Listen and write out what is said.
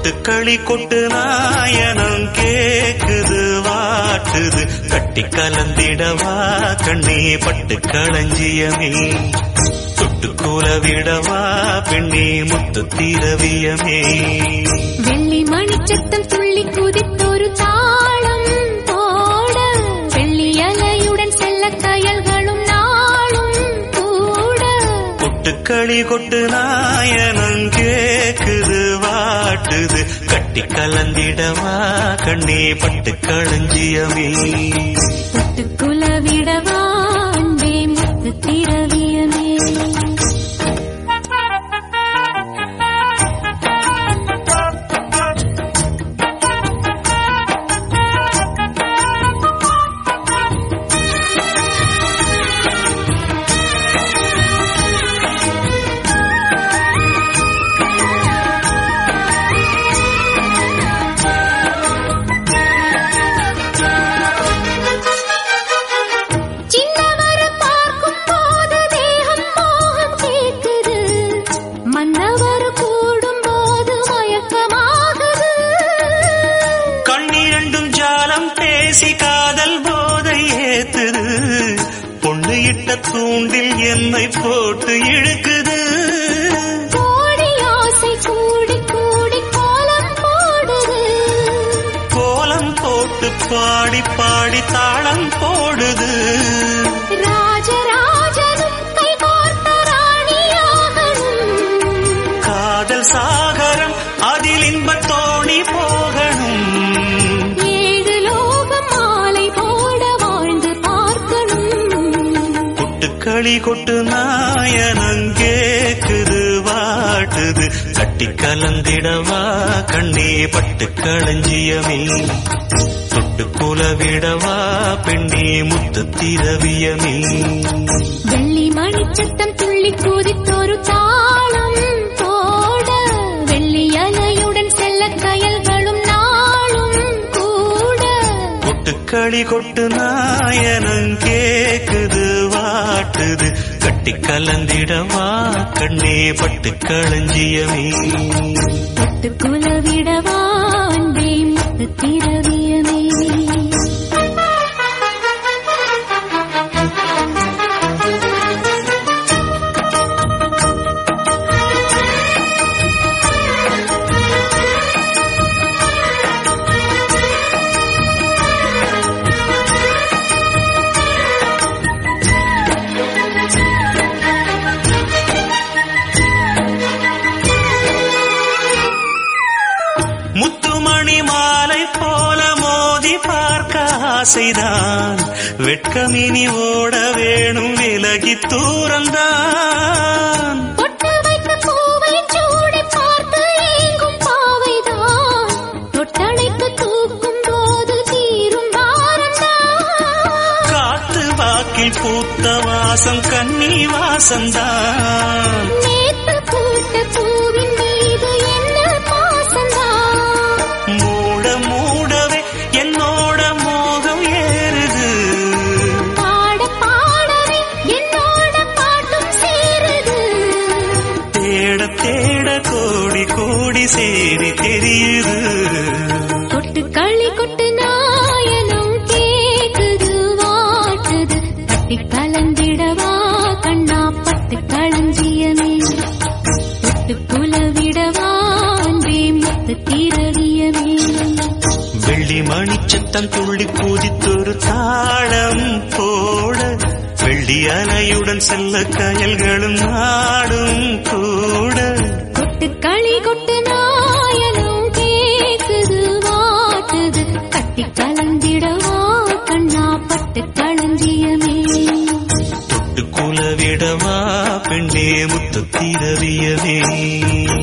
கொட்டுக்களி கொட்டு நாயனம் கேக்குது வாட்டுது கட்டி கலந்திடவா கண்ணே பட்டு களஞ்சியமே தொட்டு கூல விடவா பெண்ணே முத்து திரவியமே வெள்ளி மணிச்சத்தம் துள்ளி குதித்தொரு தாளம் போட வெள்ளி அலையுடன் செல்ல கயல்களும் நாளும் கூட கொட்டுக்களி கொட்டு நாயனம் கேக்குது வாட்டுது கட்டி கலந்திடவா கண்ணே பட்டு களஞ்சியமே தொட்டுக்குல விடவா அன்பே முத்து திரவியமே சின்னவர பார்க்கும் போது தேகம் மோகம் கேட்குது மன்னவர் கூடும் போது மயக்கமாகுது கண்ணிரண்டும் ஜாலம் பேசி காதல் போதை ஏத்துது பொண்ணு இட்ட தூண்டில் என்னை போட்டு இழுக்குது கோடி ஆசை கூடி கூடி கோலம் போடுது கோலம் போட்டு பாடி பாடி தாளம் போடுது ராஜராஜனும் கை கோர்த்த ராணியாகணும் காதல் சாகரம் அதில் இன்பத் தோணி போகணும் ஏழு லோகம் மாலை போட வாழ்ந்து பார்க்கணும் கொட்டுக்களி கொட்டு நாயனம் கேக்குது வாட்டுது கட்டி கலந்திடவா கண்ணே பட்டு களஞ்சியமே தொட்டு குலவிடவா பெண்ணே முத்து திரவியமே வெள்ளி மணிச்சத்தம் துள்ளி குதித்தொரு தாளம் போட வெள்ளி அலையுடன் செல்ல கயல்களும் நாளும் கூட கொட்டுக்களி கொட்டு நாயனம் கேக்குது வாட்டுது கட்டி கலந்திடவா கண்ணே பட்டு களஞ்சியமே தொட்டுக்குல விடவா அன்பே முத்து திரவியமே முத்துமணி மாலை போல மோதி பார்க்க ஆசைதான் வெட்கமினி ஓட வேணும் விலகி தூரந்தான் பொட்டு வைத்த பூவை சூடி பார்த்து ஏங்கும் பாவைதான் தொட்டணைக்கு தூக்கும் போது தீரும் பாரந்தான் காத்து வாக்கில் பூத்த வாசம் கன்னி வாசந்தான் நேத்து பூத்த பூவின் மீது என்ன பாசந்தான் மூட மூடவே என்னோட மோகம் ஏறுது பாட பாடவே என்னோட பாட்டும் சேருது தேட தேட கோடி கோடி சேரி தெரியுது கொட்டு களி கொட்டு நாயனும் கேக்குது வாட்டுது தட்டி கலந்திடவா கண்ணா பட்டு களஞ்சியமே தொட்டு குலவிடவா அன்பே முத்து திரவியமே வெள்ளி மணிச்சத்தம் துள்ளி பூஜித்தொரு தாளம் போட வெள்ளி அலையுடன் செல்ல கயல்களும் நாடும் கூட கொட்டு களி கொட்டு நாயனும் கேக்குது வாட்டுது கட்டி கலந்திடவா கண்ணா பட்டு களஞ்சியமே தொட்டு குலவிடவா பெண்ணே முத்து திரவியவே